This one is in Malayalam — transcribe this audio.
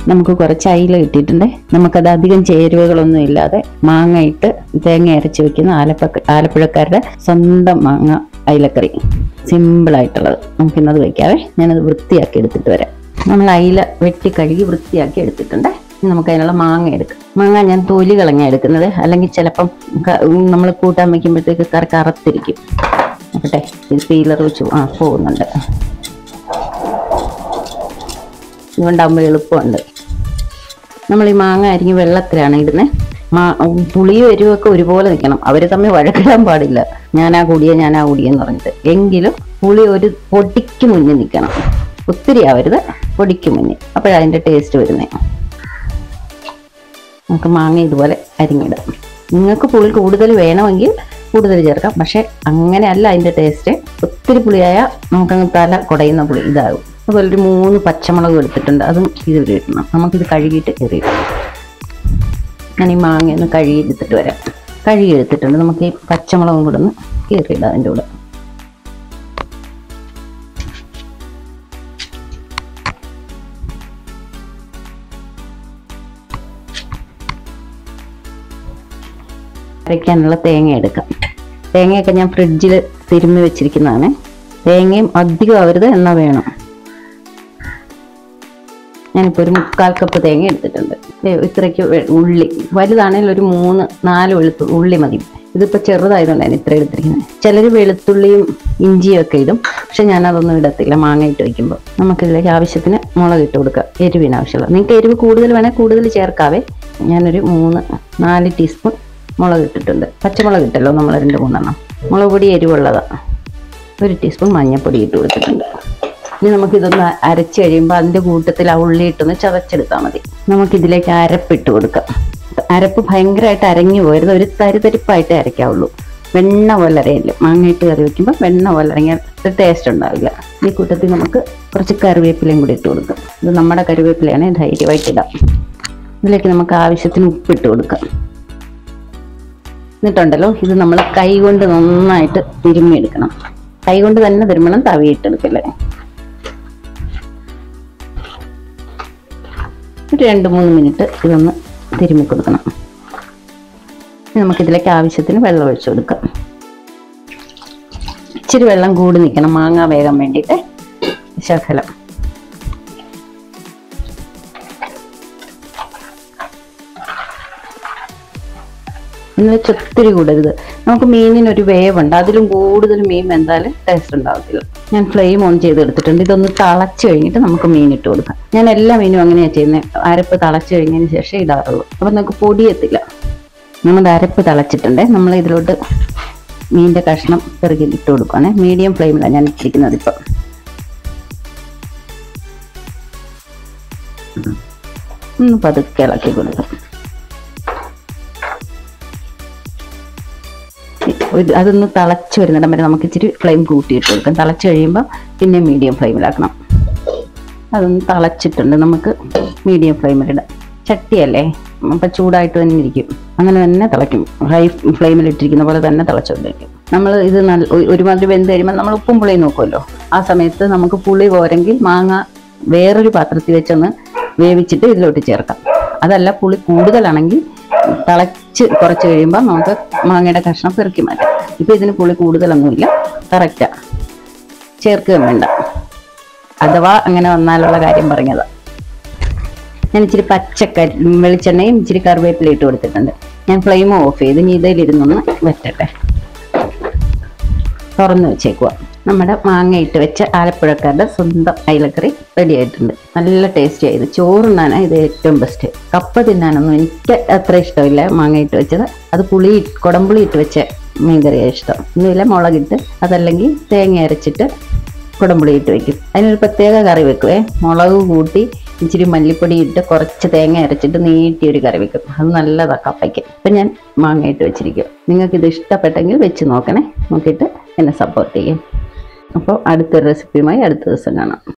നമുക്ക് കുറച്ച് അയില കിട്ടിയിട്ടുണ്ട് നമുക്കത് അധികം ചേരുവകളൊന്നും ഇല്ലാതെ മാങ്ങ ഇട്ട് തേങ്ങ അരച്ച് വെക്കുന്ന ആലപ്പ ആലപ്പുഴക്കാരുടെ സ്വന്തം മാങ്ങ അയിലക്കറി സിമ്പിളായിട്ടുള്ളത് നമുക്കിന്നത് വയ്ക്കാവേ ഞാനത് വൃത്തിയാക്കി എടുത്തിട്ട് വരാം നമ്മൾ അയില വെട്ടി കഴുകി വൃത്തിയാക്കി എടുത്തിട്ടുണ്ട് ഇനി നമുക്ക് അതിനുള്ള മാങ്ങ എടുക്കാം മാങ്ങ ഞാൻ തൊലി കളഞ്ഞ എടുക്കുന്നത് അല്ലെങ്കിൽ ചിലപ്പം നമ്മൾ കൂട്ടാൻ വയ്ക്കുമ്പോഴത്തേക്ക് കറി കറുത്തിരിക്കും നോക്കട്ടെ ഇത് പീലർ വെച്ചു ആ പോകുന്നുണ്ട് ഇതുകൊണ്ടാകുമ്പോൾ എളുപ്പമുണ്ട് നമ്മൾ ഈ മാങ്ങ അരിഞ്ഞ് വെള്ളത്തിലാണ് ഇടുന്നത് മാ പുളിയും എരിവൊക്കെ ഒരുപോലെ നിൽക്കണം അവർ തമ്മിൽ വഴക്കിടാൻ പാടില്ല ഞാനാ കൂടിയ ഞാനാ കൂടിയെന്ന് പറഞ്ഞിട്ട് എങ്കിലും പുളി ഒരു പൊടിക്ക് മുന്നിൽ നിൽക്കണം ഒത്തിരി ആവരുത് പൊടിക്ക് മുന്നിൽ അപ്പോഴതിൻ്റെ ടേസ്റ്റ് വരുന്നത് നമുക്ക് മാങ്ങ ഇതുപോലെ അരിഞ്ഞിടാം നിങ്ങൾക്ക് പുളി കൂടുതൽ വേണമെങ്കിൽ കൂടുതൽ ചേർക്കാം പക്ഷെ അങ്ങനെയല്ല അതിൻ്റെ ടേസ്റ്റ് ഒത്തിരി പുളിയായ നമുക്കങ്ങ് തല കുടയുന്ന പുളി ഇതാകും അതുപോലെ ഒരു മൂന്ന് പച്ചമുളക് എടുത്തിട്ടുണ്ട് അതും ഇതിൽ ഇടണം നമുക്കിത് കഴുകിയിട്ട് കയറിയിടാം ഞാൻ ഈ മാങ്ങ ഒന്ന് കഴുകി എടുത്തിട്ട് വരാം കഴുകി എടുത്തിട്ടുണ്ട് നമുക്ക് ഈ പച്ചമുളകും കൂടെ ഒന്ന് കയറിയിടാം അതിൻ്റെ കൂടെ അരയ്ക്കാനുള്ള തേങ്ങ എടുക്കാം തേങ്ങയൊക്കെ ഞാൻ ഫ്രിഡ്ജിൽ തിരുമ്മി വെച്ചിരിക്കുന്നതാണ് തേങ്ങയും അധികം ആവരുത് എന്നാ വേണം ഞാനിപ്പോൾ ഒരു മുക്കാൽ കപ്പ് തേങ്ങ എടുത്തിട്ടുണ്ട് ദേ ഇത്രയ്ക്ക് വെ- ഉള്ളി വലുതാണെങ്കിൽ ഒരു മൂന്ന് നാല് വെളുത്തു ഉള്ളി മതി ഇതിപ്പോൾ ചെറുതായതുകൊണ്ടാണ് ഇത്ര എടുത്തിരിക്കുന്നത് ചിലർ വെളുത്തുള്ളിയും ഇഞ്ചിയും ഒക്കെ ഇടും പക്ഷെ ഞാനതൊന്നും ഇടത്തില്ല മാങ്ങ ഇട്ട് വയ്ക്കുമ്പോൾ നമുക്കിതിലേക്ക് ആവശ്യത്തിന് മുളക് ഇട്ട് കൊടുക്കുക എരിവിന് ആവശ്യമുള്ള നിങ്ങൾക്ക് എരിവ് കൂടുതൽ വേണേൽ കൂടുതൽ ചേർക്കാവേ ഞാനൊരു മൂന്ന് നാല് ടീസ്പൂൺ മുളക് ഇട്ടിട്ടുണ്ട് പച്ചമുളക് ഇട്ടല്ലോ നമ്മൾ രണ്ട് മൂന്നെണ്ണം മുളക് പൊടി എരിവുള്ളതാണ് ഒരു ടീസ്പൂൺ മഞ്ഞൾപ്പൊടി ഇട്ട് കൊടുത്തിട്ടുണ്ട് ഇനി നമുക്കിതൊന്ന് അരച്ച് കഴിയുമ്പോൾ അതിൻ്റെ കൂട്ടത്തിൽ ആ ഉള്ളി ഇട്ടൊന്ന് ചതച്ചെടുത്താൽ മതി നമുക്കിതിലേക്ക് അരപ്പിട്ട് കൊടുക്കാം അരപ്പ് ഭയങ്കരമായിട്ട് അരഞ്ഞു പോരുത് ഒരു തരിതരിപ്പായിട്ട് അരയ്ക്കാവുള്ളൂ വെണ്ണ പോലെ അരയില്ല മാങ്ങയിട്ട് കറി വെക്കുമ്പോൾ വെണ്ണ പോലെ അരങ്ങിയാൽ ടേസ്റ്റ് ഉണ്ടാവില്ല ഈ കൂട്ടത്തിൽ നമുക്ക് കുറച്ച് കറിവേപ്പിലയും കൂടി ഇട്ട് കൊടുക്കാം ഇത് നമ്മുടെ കറിവേപ്പിലയാണ് ധൈര്യമായിട്ട് ഇടാം ഇതിലേക്ക് നമുക്ക് ആവശ്യത്തിന് ഉപ്പിട്ട് കൊടുക്കാം എന്നിട്ടുണ്ടല്ലോ ഇത് നമ്മൾ കൈ കൊണ്ട് നന്നായിട്ട് തിരുമ്മി എടുക്കണം കൈ കൊണ്ട് തന്നെ തിരുമ്മണം തവിയിട്ടെടുക്കല്ലേ ഒരു രണ്ട് മൂന്ന് മിനിറ്റ് ഇതൊന്ന് തിരുമ്മി കൊടുക്കണം ഇനി നമുക്കിതിലേക്ക് ആവശ്യത്തിന് വെള്ളം ഒഴിച്ചു കൊടുക്കാം ഇച്ചിരി വെള്ളം കൂടി നിൽക്കണം മാങ്ങ വേഗം വേണ്ടിയിട്ട് ശകലം എന്ന് വെച്ച് ഒത്തിരി കൂടരുത് നമുക്ക് മീനിനൊരു വേവുണ്ട് അതിലും കൂടുതൽ മീൻ വെന്താലും ടേസ്റ്റ് ഉണ്ടാകത്തില്ല ഞാൻ ഫ്ലെയിം ഓൺ ചെയ്ത് എടുത്തിട്ടുണ്ട് ഇതൊന്ന് തിളച്ച് കഴിഞ്ഞിട്ട് നമുക്ക് മീൻ ഇട്ട് കൊടുക്കാം ഞാൻ എല്ലാ മീനും അങ്ങനെയാണ് ചെയ്യുന്നത് അരപ്പ് തിളച്ച് കഴിഞ്ഞതിന് ശേഷം ഇടാറുള്ളൂ അപ്പം നമുക്ക് പൊടിയത്തില്ല നമ്മുടെ അരപ്പ് തിളച്ചിട്ടുണ്ട് നമ്മൾ ഇതിലോട്ട് മീനിൻ്റെ കഷ്ണം പെറുകി ഇട്ട് കൊടുക്കുകയാണ് മീഡിയം ഫ്ലെയിമിലാണ് ഞാൻ ഇട്ടിരിക്കുന്നത് ഇപ്പം ഒന്ന് പതുക്കെ ഇളക്കി കൊടുക്കാം ഒരു അതൊന്ന് തിളച്ച് വരുന്നിടം വരെ നമുക്ക് ഇച്ചിരി ഫ്ലെയിം കൂട്ടിയിട്ട് കൊടുക്കാം തിളച്ച് കഴിയുമ്പോൾ പിന്നെ മീഡിയം ഫ്ലെയിമിലാക്കണം അതൊന്ന് തിളച്ചിട്ടുണ്ട് നമുക്ക് മീഡിയം ഫ്ലെയിമിലിടാം ചട്ടിയല്ലേ അപ്പം ചൂടായിട്ട് തന്നെ ഇരിക്കും അങ്ങനെ തന്നെ തിളയ്ക്കും ഹൈ ഫ്ലെയിമിൽ ഇട്ടിരിക്കുന്ന പോലെ തന്നെ തിളച്ചുകൊണ്ടിരിക്കും നമ്മൾ ഇത് നല്ല ഒരു- ഒരുമാതിരി വെന്ത് കഴിയുമ്പോൾ നമ്മൾ ഉപ്പും പുളിയും നോക്കുമല്ലോ ആ സമയത്ത് നമുക്ക് പുളി പോരെങ്കിൽ മാങ്ങ വേറൊരു പാത്രത്തിൽ വെച്ചൊന്ന് വേവിച്ചിട്ട് ഇതിലോട്ട് ചേർക്കാം അതല്ല പുളി കൂടുതലാണെങ്കിൽ തിളച്ച് കുറച്ച് കഴിയുമ്പോൾ നമുക്ക് മാങ്ങയുടെ കഷ്ണം പെറുക്കി മാറ്റാം ഇപ്പം ഇതിന് പുളി കൂടുതലൊന്നുമില്ല കറക്റ്റാ ചേർക്കുകയും വേണ്ട അഥവാ അങ്ങനെ വന്നാലുള്ള കാര്യം പറഞ്ഞതാ ഞാൻ ഇച്ചിരി പച്ചക്കരി വെളിച്ചെണ്ണയും ഇച്ചിരി കറിവേപ്പില ഇട്ട് കൊടുത്തിട്ടുണ്ട് ഞാൻ ഫ്ലെയിം ഓഫ് ചെയ്ത് ഇനി ഇതിലിരുന്നൊന്ന് വെറ്റട്ടെ തുറന്ന് വെച്ചേക്കുക നമ്മുടെ മാങ്ങ ഇട്ട് വെച്ച ആലപ്പുഴക്കാരുടെ സ്വന്തം അയിലക്കറി റെഡി ആയിട്ടുണ്ട് നല്ല ടേസ്റ്റി ആയത് ചോറുണ്ണാനാണ് ഇത് ഏറ്റവും ബെസ്റ്റ് കപ്പ തിന്നാനൊന്നും എനിക്ക് അത്ര ഇഷ്ടമില്ല മാങ്ങ ഇട്ട് വെച്ചത് അത് പുളി കുടംപുളി ഇട്ട് വെച്ച മീൻകറിയാണ് ഇഷ്ടം ഒന്നുമില്ല മുളകിട്ട് അതല്ലെങ്കിൽ തേങ്ങ അരച്ചിട്ട് കുടംപുളി ഇട്ട് വെക്കും അതിനൊരു പ്രത്യേക കറി വെക്കുവേ മുളക് കൂട്ടി ഇച്ചിരി മല്ലിപ്പൊടി ഇട്ട് കുറച്ച് തേങ്ങ അരച്ചിട്ട് നീട്ടി ഒരു കറി വെക്കും അത് നല്ലതാണ് കപ്പയ്ക്ക് അപ്പം ഞാൻ മാങ്ങ ഇട്ട് വെച്ചിരിക്കും നിങ്ങൾക്ക് ഇത് ഇഷ്ടപ്പെട്ടെങ്കിൽ വെച്ച് നോക്കണേ നോക്കിയിട്ട് എന്നെ സപ്പോർട്ട് ചെയ്യും അപ്പോൾ അടുത്തൊരു റെസിപ്പിയുമായി അടുത്ത ദിവസം കാണാം